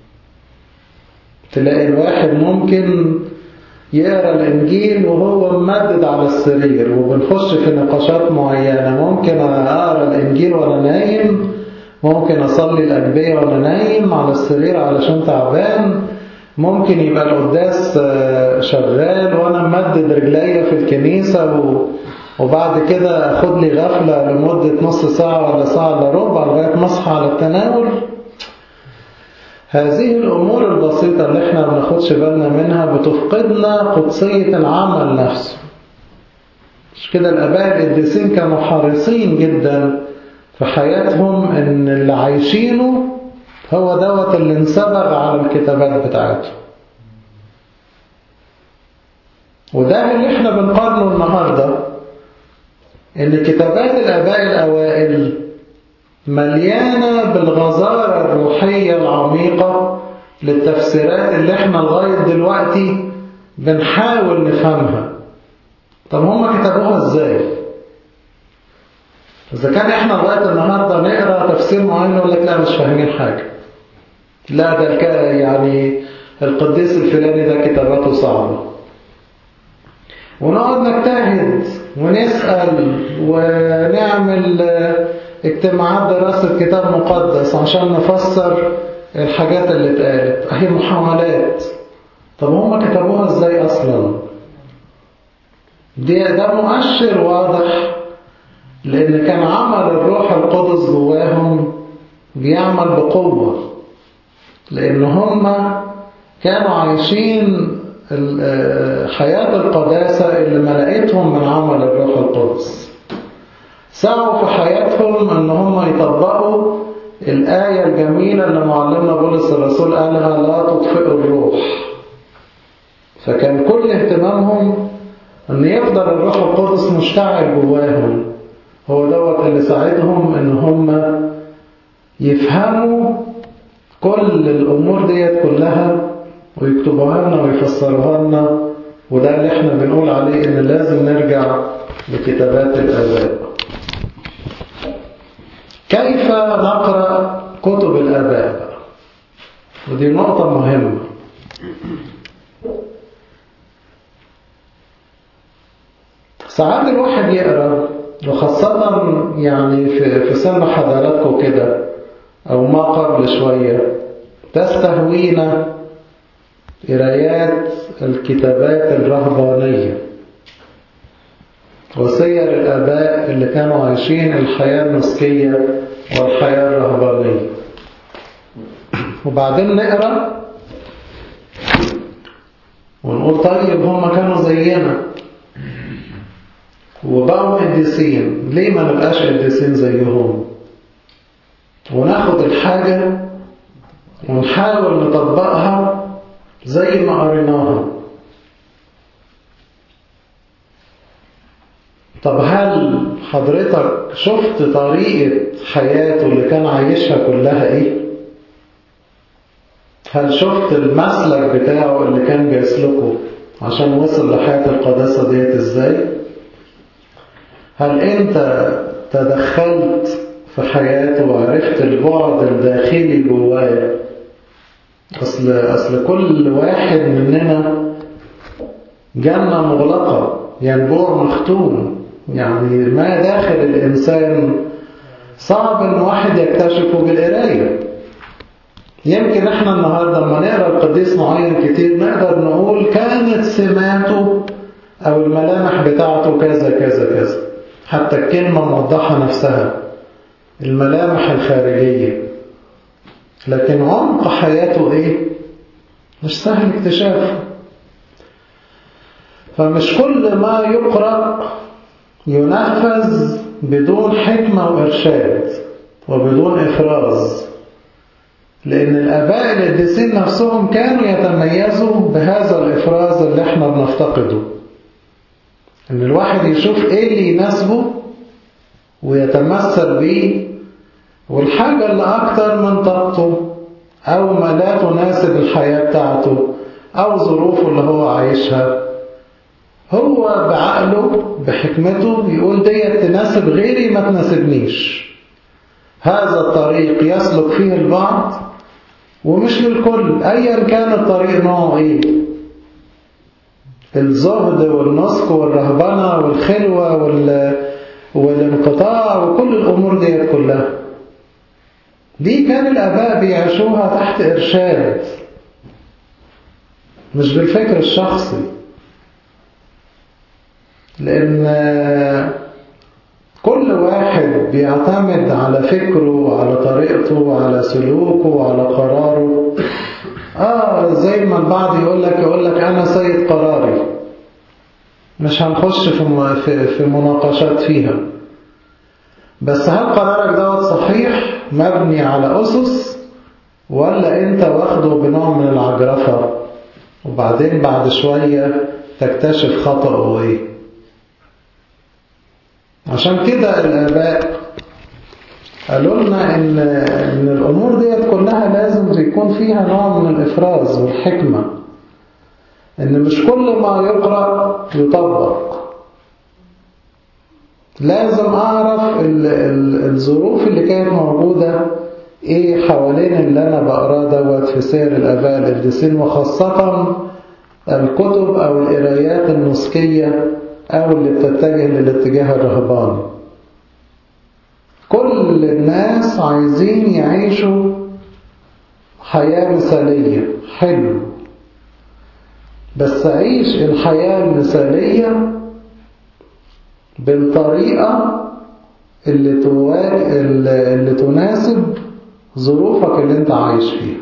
تلاقي الواحد ممكن يقرأ الإنجيل وهو ممدد على السرير وبنخش في نقاشات معينة ممكن أقرأ الإنجيل وأنا نايم ممكن أصلي الأجبية وأنا نايم على السرير علشان تعبان ممكن يبقى القداس شغال وأنا ممدد رجليا في الكنيسة و... وبعد كده أخد لي غفلة لمدة نص ساعة ولا ساعة إلا ربع لغاية ما أصحى على التناول هذه الأمور البسيطة اللي احنا ما بناخدش بالنا منها بتفقدنا قدسية العمل نفسه مش كده الآباء القديسين كانوا حريصين جدا في حياتهم ان اللي عايشينه هو دوت اللي انسبغ على الكتابات بتاعته وده اللي احنا بنقارنه النهاردة ان كتابات الآباء الأوائل مليانة بالغزارة الروحية العميقة للتفسيرات اللي احنا لغاية دلوقتي بنحاول نفهمها طب هم كتبوها ازاي إذا كان إحنا لغاية النهاردة نقرأ تفسير معين يقول لك لا مش فاهمين حاجة لا ده الك... يعني القديس الفلاني ده كتاباته صعبة ونقعد نجتهد ونسأل ونعمل اجتماعات دراسة كتاب مقدس عشان نفسر الحاجات اللي اتقالت اهي محاولات طب هم كتبوها ازاي اصلا دي ده مؤشر واضح لأن كان عمل الروح القدس جواهم بيعمل بقوة لأن هم كانوا عايشين حياة القداسة اللي ملقتهم من عمل الروح القدس سعوا في حياتهم ان هم يطبقوا الآية الجميلة اللي معلمنا بولس الرسول قالها لا تطفئوا الروح فكان كل اهتمامهم ان يفضل الروح القدس مشتعل جواهم هو دوت اللي ساعدهم ان هم يفهموا كل الامور ديت كلها ويكتبوها لنا ويفسروها لنا وده اللي احنا بنقول عليه ان لازم نرجع لكتابات الاباء كيف نقرا كتب الاباء ودي نقطه مهمه ساعات الواحد يقرا وخاصة يعني في في سن حضراتكم كده أو ما قبل شوية تستهوينا قرايات الكتابات الرهبانية وسير الآباء اللي كانوا عايشين الحياة النسكية والحياة الرهبانية وبعدين نقرأ ونقول طيب هم كانوا زينا وبقوا قديسين ليه ما نبقاش قديسين زيهم وناخد الحاجة ونحاول نطبقها زي ما قريناها طب هل حضرتك شفت طريقة حياته اللي كان عايشها كلها ايه هل شفت المسلك بتاعه اللي كان بيسلكه عشان وصل لحياة القداسة ديت ازاي هل انت تدخلت في حياته وعرفت البعد الداخلي جواه أصل, أصل كل واحد مننا جنة مغلقة ينبوع مختوم يعني ما داخل الإنسان صعب إن واحد يكتشفه بالقراية يمكن احنا النهاردة لما نقرأ القديس معين كتير نقدر نقول كانت سماته أو الملامح بتاعته كذا كذا كذا حتى الكلمة موضحة نفسها الملامح الخارجية لكن عمق حياته ايه مش سهل اكتشافه فمش كل ما يقرأ ينفذ بدون حكمة وإرشاد وبدون إفراز لأن الآباء القديسين نفسهم كانوا يتميزوا بهذا الإفراز اللي احنا بنفتقده إن الواحد يشوف إيه اللي يناسبه ويتمثل بيه والحاجة اللي أكتر من طاقته أو ما لا تناسب الحياة بتاعته أو ظروفه اللي هو عايشها هو بعقله بحكمته يقول ديت تناسب غيري ما تناسبنيش هذا الطريق يسلك فيه البعض ومش للكل أيا كان الطريق نوعه إيه الزهد والنسك والرهبنة والخلوة وال... والانقطاع وكل الأمور ديت كلها دي كان الآباء بيعيشوها تحت إرشاد مش بالفكر الشخصي لأن كل واحد بيعتمد على فكره وعلى طريقته وعلى سلوكه وعلى قراره آه زي ما البعض يقول لك يقول لك أنا سيد قراري مش هنخش في في, في مناقشات فيها بس هل قرارك دوت صحيح مبني على أسس ولا أنت واخده بنوع من العجرفة وبعدين بعد شوية تكتشف خطأه إيه عشان كده الآباء قالوا لنا إن, إن الأمور ديت كلها لازم يكون فيها نوع من الإفراز والحكمة إن مش كل ما يقرأ يطبق لازم أعرف ال ال الظروف اللي كانت موجودة إيه حوالين اللي أنا بقراه دوت في سير الآباء القديسين وخاصة الكتب أو القرايات النسكية أو اللي بتتجه للاتجاه الرهباني كل الناس عايزين يعيشوا حياة مثالية حلو بس عيش الحياة المثالية بالطريقة اللي, تواجه اللي تناسب ظروفك اللي انت عايش فيها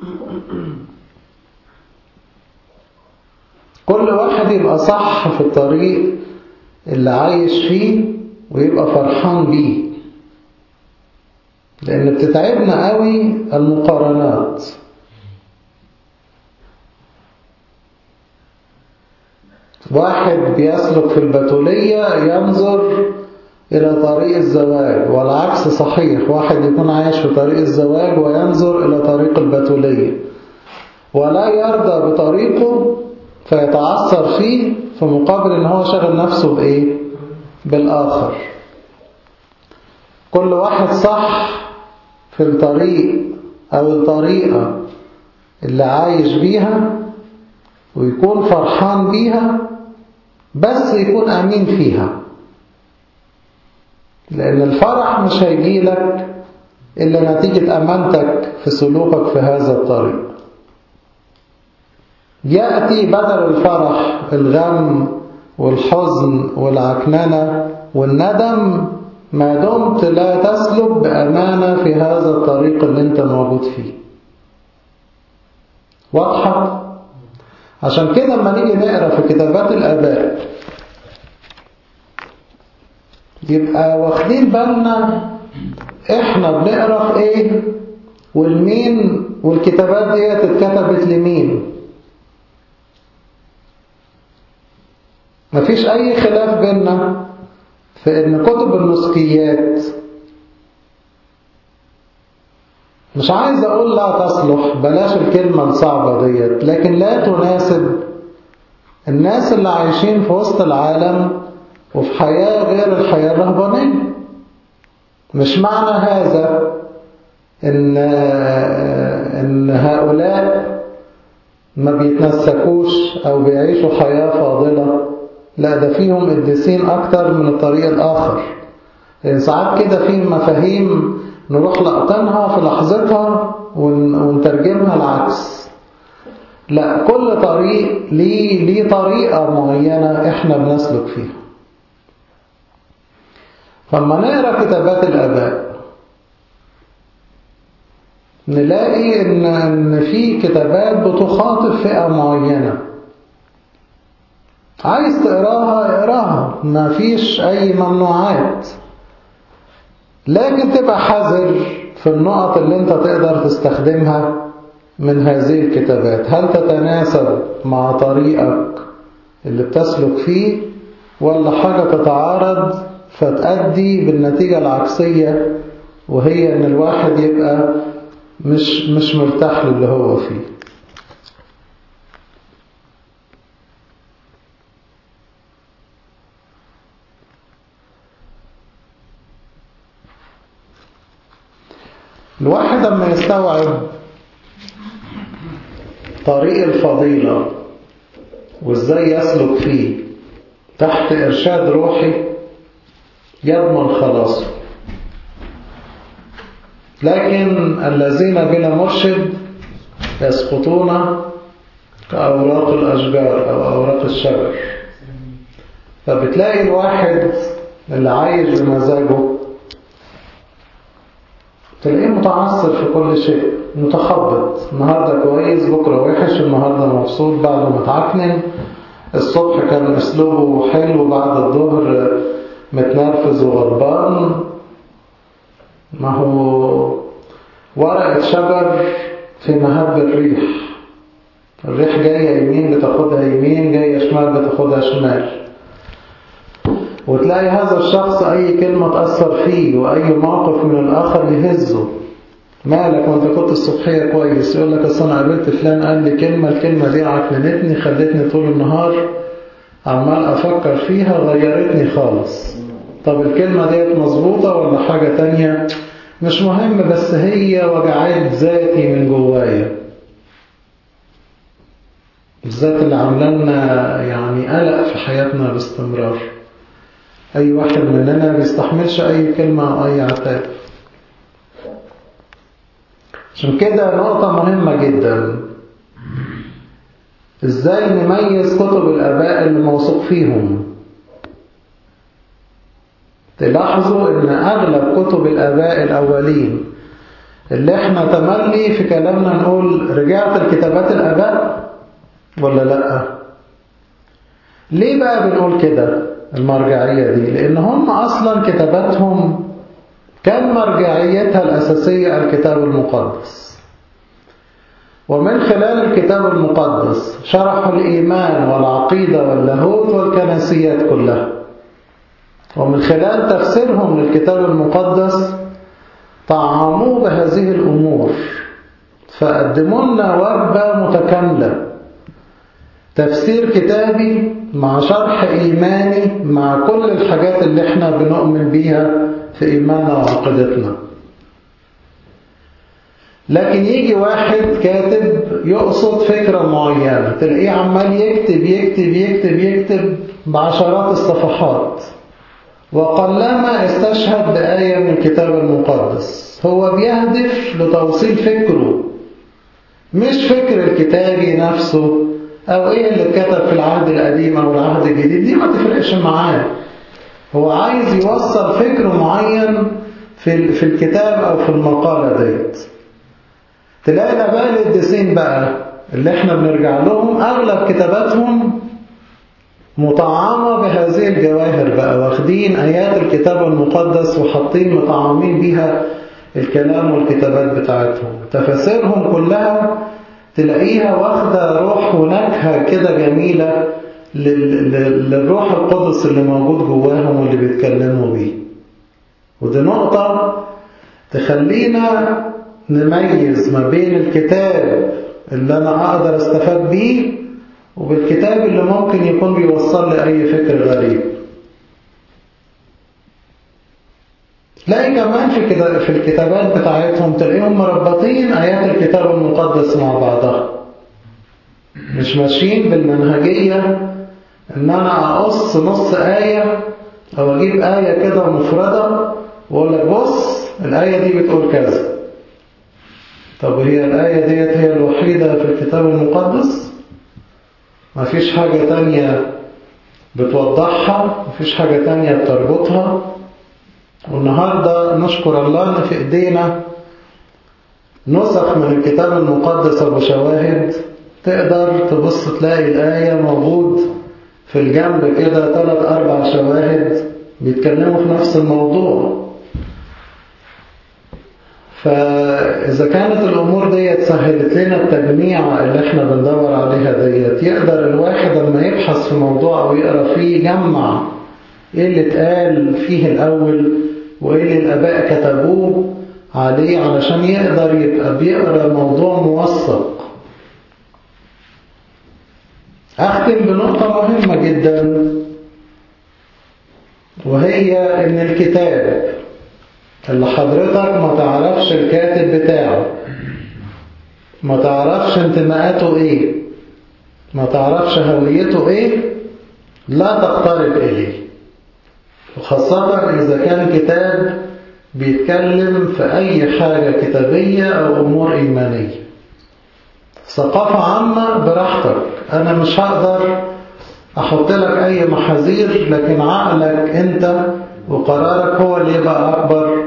كل واحد يبقى صح في الطريق اللي عايش فيه ويبقى فرحان بيه لأن بتتعبنا قوي المقارنات واحد بيسلك في البتولية ينظر إلى طريق الزواج والعكس صحيح واحد يكون عايش في طريق الزواج وينظر إلى طريق البتولية ولا يرضى بطريقه فيتعثر فيه في مقابل ان هو شغل نفسه بايه بالاخر كل واحد صح في الطريق او الطريقة اللي عايش بيها ويكون فرحان بيها بس يكون امين فيها لان الفرح مش هيجيلك الا نتيجة امانتك في سلوكك في هذا الطريق يأتي بدل الفرح الغم والحزن والعكننة والندم ما دمت لا تسلك بأمانة في هذا الطريق اللي انت موجود فيه واضحة؟ عشان كده لما نيجي نقرأ في كتابات الآباء يبقى واخدين بالنا احنا بنقرا في ايه والمين والكتابات دي اتكتبت لمين مفيش اي خلاف بيننا في ان كتب النسكيات مش عايز اقول لا تصلح بلاش الكلمة الصعبة ديت لكن لا تناسب الناس اللي عايشين في وسط العالم وفي حياة غير الحياة الرهبانية مش معنى هذا إن, إن هؤلاء ما بيتنسكوش أو بيعيشوا حياة فاضلة لا ده فيهم قديسين أكتر من الطريق الآخر يعني ساعات كده في مفاهيم نروح لقطنها في لحظتها ونترجمها العكس لا كل طريق ليه, ليه طريقة معينة احنا بنسلك فيها فلما نقرأ كتابات الآباء نلاقي إن, إن في كتابات بتخاطب فئة معينة عايز تقراها اقراها ما فيش أي ممنوعات لكن تبقى حذر في النقط اللي انت تقدر تستخدمها من هذه الكتابات هل تتناسب مع طريقك اللي بتسلك فيه ولا حاجة تتعارض فتأدي بالنتيجة العكسية وهي ان الواحد يبقى مش, مش مرتاح للي هو فيه الواحد لما يستوعب طريق الفضيلة وازاي يسلك فيه تحت إرشاد روحي يضمن خلاصه لكن الذين بلا مرشد يسقطون كأوراق الأشجار أو أوراق الشجر فبتلاقي الواحد اللي عايش بمزاجه تلاقيه متعصب في كل شيء متخبط النهاردة كويس بكرة وحش النهاردة مبسوط بعده متعكنن الصبح كان اسلوبه حلو بعد الظهر متنرفز وغضبان ما هو ورقة شجر في مهب الريح الريح جاية يمين بتاخدها يمين جاية شمال بتاخدها شمال وتلاقي هذا الشخص أي كلمة تأثر فيه وأي موقف من الآخر يهزه مالك وانت كنت الصبحية كويس يقول لك أصل أنا قابلت فلان قال لي كلمة الكلمة دي عكننتني خلتني طول النهار عمال أفكر فيها غيرتني خالص طب الكلمة ديت مظبوطة ولا حاجة تانية مش مهم بس هي وجعت ذاتي من جوايا الذات اللي عاملانا يعني قلق في حياتنا باستمرار أي واحد مننا بيستحملش أي كلمة أو أي عتاب عشان كده نقطة مهمة جدا ازاي نميز كتب الآباء اللي موثوق فيهم تلاحظوا ان اغلب كتب الآباء الأولين اللي احنا تملي في كلامنا نقول رجعت لكتابات الآباء ولا لأ ليه بقى بنقول كده المرجعية دي لأن هم أصلا كتاباتهم كان مرجعيتها الأساسية الكتاب المقدس ومن خلال الكتاب المقدس شرحوا الإيمان والعقيدة واللاهوت والكنسيات كلها ومن خلال تفسيرهم للكتاب المقدس طعموه بهذه الأمور فقدموا لنا وجبة متكاملة تفسير كتابي مع شرح إيماني مع كل الحاجات اللي احنا بنؤمن بيها في إيماننا وعقيدتنا لكن يجي واحد كاتب يقصد فكرة معينة تلاقيه عمال يكتب يكتب يكتب يكتب بعشرات الصفحات وقلما استشهد بآية من الكتاب المقدس هو بيهدف لتوصيل فكره مش فكر الكتابي نفسه أو إيه اللي اتكتب في العهد القديم أو العهد الجديد دي ما تفرقش معاه هو عايز يوصل فكر معين في في الكتاب أو في المقالة ديت تلاقي الآباء القديسين بقى اللي احنا بنرجع لهم أغلب كتاباتهم مطعمة بهذه الجواهر بقى واخدين آيات الكتاب المقدس وحاطين مطعمين بيها الكلام والكتابات بتاعتهم تفاسيرهم كلها تلاقيها واخدة روح ونكهة كده جميلة للروح القدس اللي موجود جواهم واللي بيتكلموا بيه ودي نقطة تخلينا نميز ما بين الكتاب اللي أنا أقدر استفاد بيه وبالكتاب اللي ممكن يكون بيوصل لي أي فكر غريب تلاقي كمان في كده في الكتابات بتاعتهم تلاقيهم مربطين آيات الكتاب المقدس مع بعضها مش ماشيين بالمنهجية إن أنا أقص نص آية أو أجيب آية كده مفردة وأقول لك بص الآية دي بتقول كذا طب هي الآية ديت هي الوحيدة في الكتاب المقدس ما فيش حاجة تانية بتوضحها ما فيش حاجة تانية بتربطها والنهاردة نشكر الله أن في إيدينا نسخ من الكتاب المقدس أبو شواهد تقدر تبص تلاقي الآية موجود في الجنب كده ثلاث أربع شواهد بيتكلموا في نفس الموضوع فإذا كانت الأمور ديت سهلت لنا التجميع اللي احنا بندور عليها ديت يقدر الواحد لما يبحث في موضوع أو يقرأ فيه يجمع ايه اللي اتقال فيه الأول وايه اللي الآباء كتبوه عليه علشان يقدر يبقى بيقرأ موضوع موثق أختم بنقطة مهمة جدا وهي إن الكتاب اللي حضرتك ما تعرفش الكاتب بتاعه ما تعرفش انتماءاته ايه ما تعرفش هويته ايه لا تقترب اليه وخاصة إذا كان كتاب بيتكلم في أي حاجة كتابية أو أمور إيمانية ثقافة عامة براحتك أنا مش هقدر أحط لك أي محاذير لكن عقلك أنت وقرارك هو اللي يبقى أكبر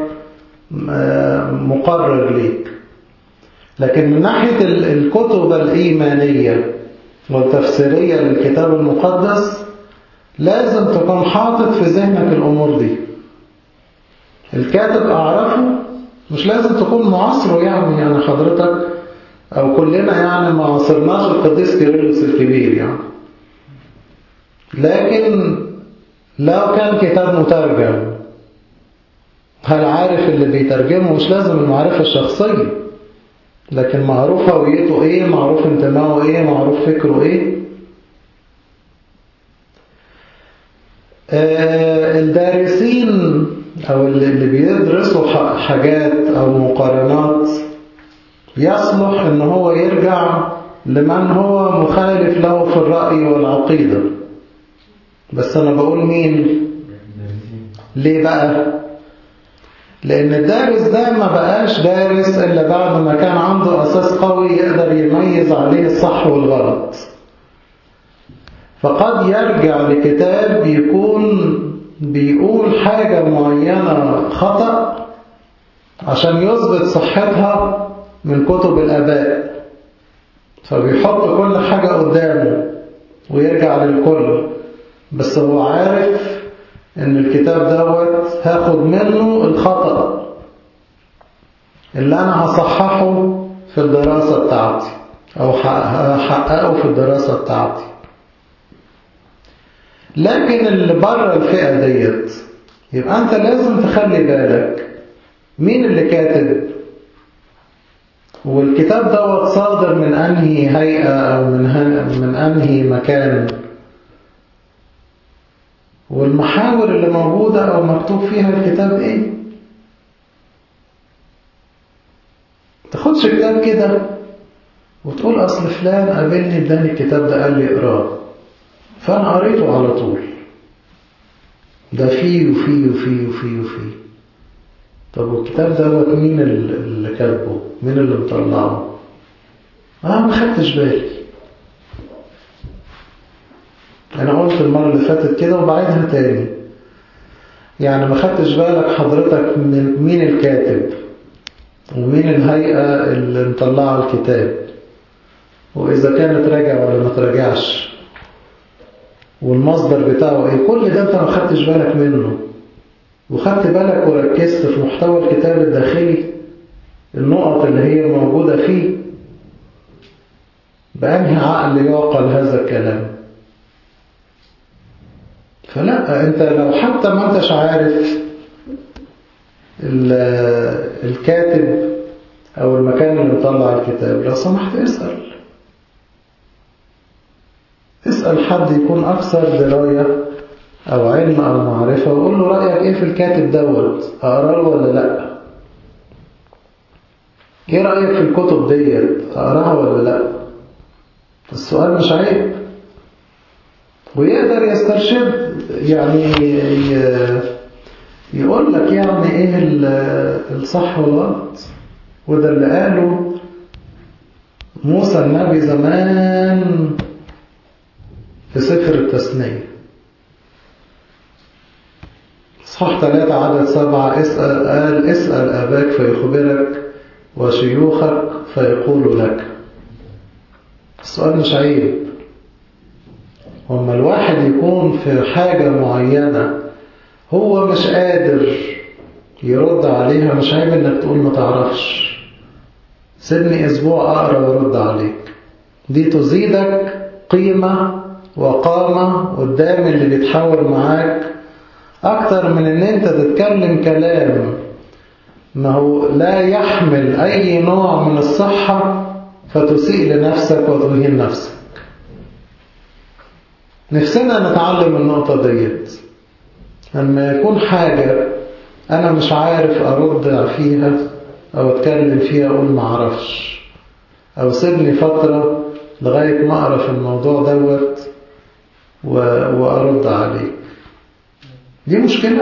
مقرر ليك لكن من ناحية الكتب الإيمانية والتفسيرية للكتاب المقدس لازم تكون حاطط في ذهنك الأمور دي الكاتب أعرفه مش لازم تكون معاصره يعني يعني حضرتك أو كلنا يعني ما عاصرناش القديس كيرلس الكبير يعني لكن لو كان كتاب مترجم هل عارف اللي بيترجمه مش لازم المعرفة الشخصية لكن معروف هويته ايه معروف انتمائه ايه معروف فكره ايه آه الدارسين او اللي بيدرسوا حاجات او مقارنات يصلح ان هو يرجع لمن هو مخالف له في الرأي والعقيدة بس انا بقول مين ليه بقى لأن الدارس ده ما بقاش دارس إلا بعد ما كان عنده أساس قوي يقدر يميز عليه الصح والغلط فقد يرجع لكتاب يكون بيقول حاجة معينة خطأ عشان يثبت صحتها من كتب الآباء فبيحط كل حاجة قدامه ويرجع للكل بس هو عارف ان الكتاب دوت هاخد منه الخطأ اللي انا هصححه في الدراسة بتاعتي او هحققه في الدراسة بتاعتي لكن اللي بره الفئة ديت يبقى انت لازم تخلي بالك مين اللي كاتب والكتاب دوت صادر من انهي هيئة او من, من انهي مكان والمحاور اللي موجودة أو مكتوب فيها الكتاب إيه تاخدش كتاب كده وتقول أصل فلان قابلني اداني الكتاب ده قال لي اقراه فأنا قريته على طول ده فيه وفيه وفيه وفيه وفيه طب والكتاب دوت مين اللي كاتبه مين اللي مطلعه أنا ما خدتش بالي أنا قلت المرة اللي فاتت كده وبعيدها تاني يعني ما خدتش بالك حضرتك من مين الكاتب ومين الهيئة اللي مطلعة الكتاب وإذا كانت راجع ولا ما تراجعش والمصدر بتاعه ايه كل ده انت ما خدتش بالك منه وخدت بالك وركزت في محتوى الكتاب الداخلي النقط اللي هي موجودة فيه بأنهي عقل يعقل هذا الكلام فلا انت لو حتى ما انتش عارف الكاتب او المكان اللي مطلع الكتاب لو سمحت اسأل اسأل حد يكون اكثر دراية او علم او معرفة وقول له رأيك ايه في الكاتب دوت اقراه ولا لا ايه رأيك في الكتب ديت اقراها ولا لا السؤال مش عيب ويقدر يسترشد يعني يقول لك يعني ايه الصح والغلط وده اللي قاله موسى النبي زمان في سفر التثنية صح ثلاثة عدد سبعة اسأل قال اسأل أباك فيخبرك وشيوخك فيقول لك السؤال مش عيب وما الواحد يكون في حاجة معينة هو مش قادر يرد عليها مش عيب انك تقول ما تعرفش سيبني اسبوع اقرا وارد عليك دي تزيدك قيمة وقامة قدام اللي بيتحاور معاك اكتر من ان انت تتكلم كلام ما هو لا يحمل اي نوع من الصحة فتسيء لنفسك وتهين نفسك نفسنا نتعلم النقطة ديت لما يكون حاجة أنا مش عارف أرد فيها أو أتكلم فيها أقول ما أعرفش أو سيبني فترة لغاية ما أعرف الموضوع دوت وأرد عليه دي مشكلة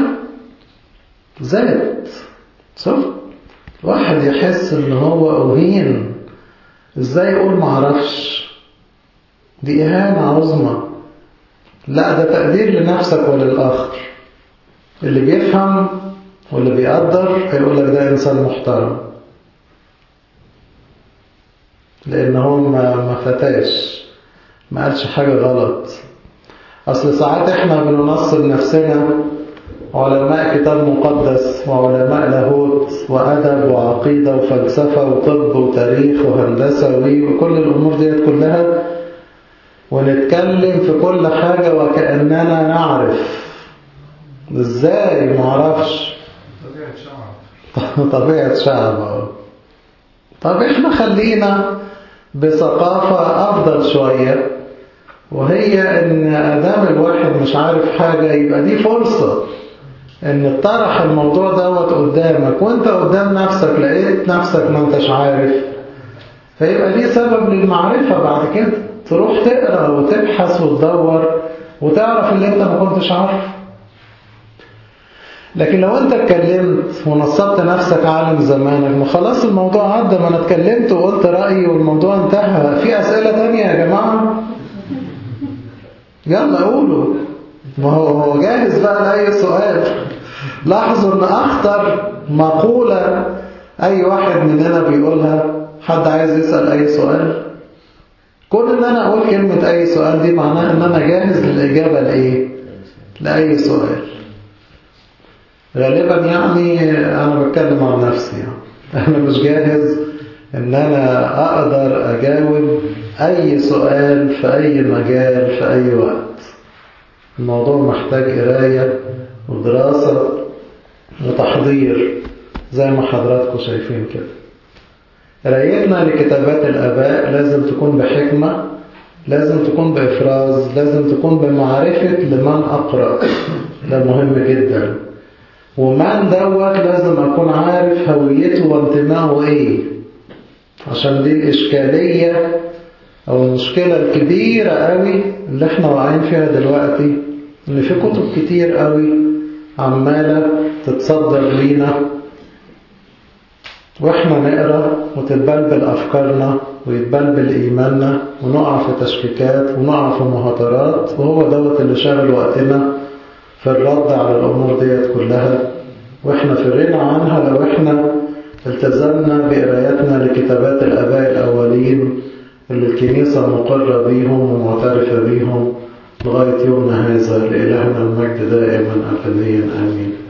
ذات صح واحد يحس ان هو أهين ازاي يقول ما اعرفش دي إهانة عظمى لا ده تقدير لنفسك وللآخر اللي بيفهم واللي بيقدر هيقول لك ده إنسان محترم لأن هو ما, ما فتاش ما قالش حاجة غلط أصل ساعات إحنا بننصب نفسنا علماء كتاب مقدس وعلماء لاهوت وأدب وعقيدة وفلسفة وطب وتاريخ وهندسة وكل الأمور ديت كلها ونتكلم في كل حاجة وكأننا نعرف ازاي معرفش طبيعة شعب طبيعة شعب طب احنا خلينا بثقافة أفضل شوية وهي ان ادام الواحد مش عارف حاجة يبقى دي فرصة ان تطرح الموضوع دوت قدامك وانت قدام نفسك لقيت نفسك ما انتش عارف فيبقى دي سبب للمعرفة بعد كده تروح تقرأ وتبحث وتدور وتعرف اللي انت ما كنتش عارفه لكن لو انت اتكلمت ونصبت نفسك عالم زمانك ما خلاص الموضوع عدى ما انا اتكلمت وقلت رأيي والموضوع انتهى في اسئلة تانية يا جماعة يلا قولوا ما هو هو جاهز بقى لأي سؤال لاحظوا ان اخطر مقولة اي واحد مننا بيقولها حد عايز يسأل اي سؤال كون ان انا اقول كلمة اي سؤال دي معناها ان انا جاهز للاجابة لايه لأي سؤال غالبا يعني انا بتكلم عن نفسي يعني انا مش جاهز ان انا اقدر اجاوب اي سؤال في اي مجال في اي وقت الموضوع محتاج قراية ودراسة وتحضير زي ما حضراتكم شايفين كده قرايتنا لكتابات الآباء لازم تكون بحكمة لازم تكون بإفراز لازم تكون بمعرفة لمن أقرأ ده مهم جدا ومن دوت لازم أكون عارف هويته وانتمائه إيه عشان دي الإشكالية أو المشكلة الكبيرة قوي اللي احنا واقعين فيها دلوقتي إن في كتب كتير قوي عمالة تتصدر لينا واحنا نقرا وتتبلبل افكارنا ويتبلبل ايماننا ونقع في تشكيكات ونقع في مهاترات وهو دوت اللي شغل وقتنا في الرد على الامور ديت كلها واحنا في غنى عنها لو احنا التزمنا بقرايتنا لكتابات الاباء الاولين اللي الكنيسه مقره بيهم ومعترفه بيهم لغاية يومنا هذا لإلهنا المجد دائما أبديا آمين